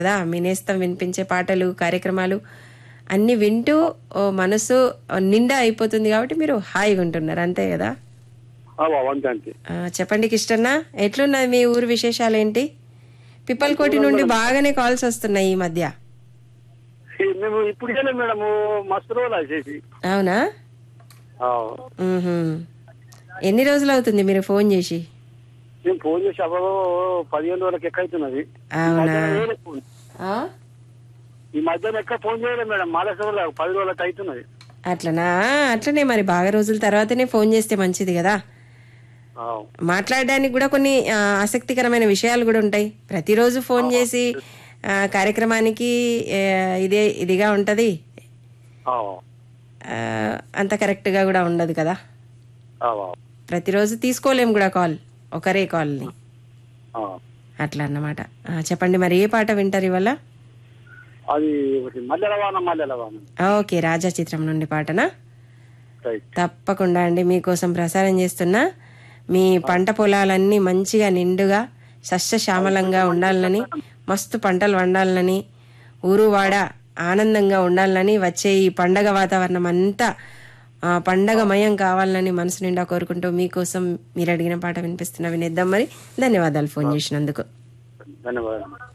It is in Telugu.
కదా మీ నేస్తం వినిపించే పాటలు కార్యక్రమాలు అన్ని వింటూ ఓ మనసు నిండా అయిపోతుంది కాబట్టి మీరు హాయిగా ఉంటున్నారు అంతే కదా ఆ బాబు అంతే అంతే ఆ, చెప్పండి కిష్టన్న ఎట్లున్నది మీ ఊరు విశేషాలు ఏంటి పిప్పలకోటి నుండి బాగానే కాల్స్ వస్తున్నాయి ఈ మధ్య ఈ మేము ఇప్పుడు చేయలేము మేడం మస్తు రోజులు చేసి అవునా ఆ, మ్మ్హ్మ్. ఎన్ని రోజులు అవుతుంది మీరు ఫోన్ చేసి మేము ఫోన్ చేసి అవ్వ పదిహేను రోజులకి ఎక్క అవుతున్నది అవునా చేయలేదు ఫోన్. ఆ? ఈ మధ్యన ఎక్క ఫోన్ చేయలేదు మేడం మాలేశ్వర రోజులు పది రోజులకి అవుతున్నది అట్లనా అట్లనే మరి బాగా రోజుల తర్వాతనే ఫోన్ చేస్తే మంచిది కదా ఆ, మాట్లాడడానికి కూడా కొన్ని ఆ, ఆసక్తికరమైన విషయాలు కూడా ఉంటాయి ప్రతిరోజు ఫోన్ చేసి ఆ, కార్యక్రమానికి ఆ, ఇదే ఇదిగా ఉంటది ఆ, ఆ, అంత కరెక్ట్గా కూడా ఉండదు కదా ఆ, ఆ, ప్రతిరోజు తీసుకోలేము కూడా కాల్ ఒకరే కాల్ని ఆ. అట్లా అన్నమాట ఆ, చెప్పండి మరి ఏ పాట వింటారు ఇవాళ అది ఒకటి మల్లెల వాన మల్లెల వాన ఓకే రాజా చిత్రం నుండి పాటనా రైట్ తప్పకుండా అండి మీకోసం ప్రసారం చేస్తున్నా మీ పంట పొలాలన్నీ మంచిగా నిండుగా సస్యశ్యామలంగా ఉండాలని మస్తు పంటలు వండాలని ఊరు వాడ ఆనందంగా ఉండాలని వచ్చే ఈ పండగ వాతావరణం అంతా ఆ, పండగమయం కావాలని మనసు నిండా కోరుకుంటూ మీకోసం మీరు అడిగిన పాట వినిపిస్తున్నా వినేద్దాం మరి ధన్యవాదాలు ఫోన్ చేసినందుకు ధన్యవాదాలు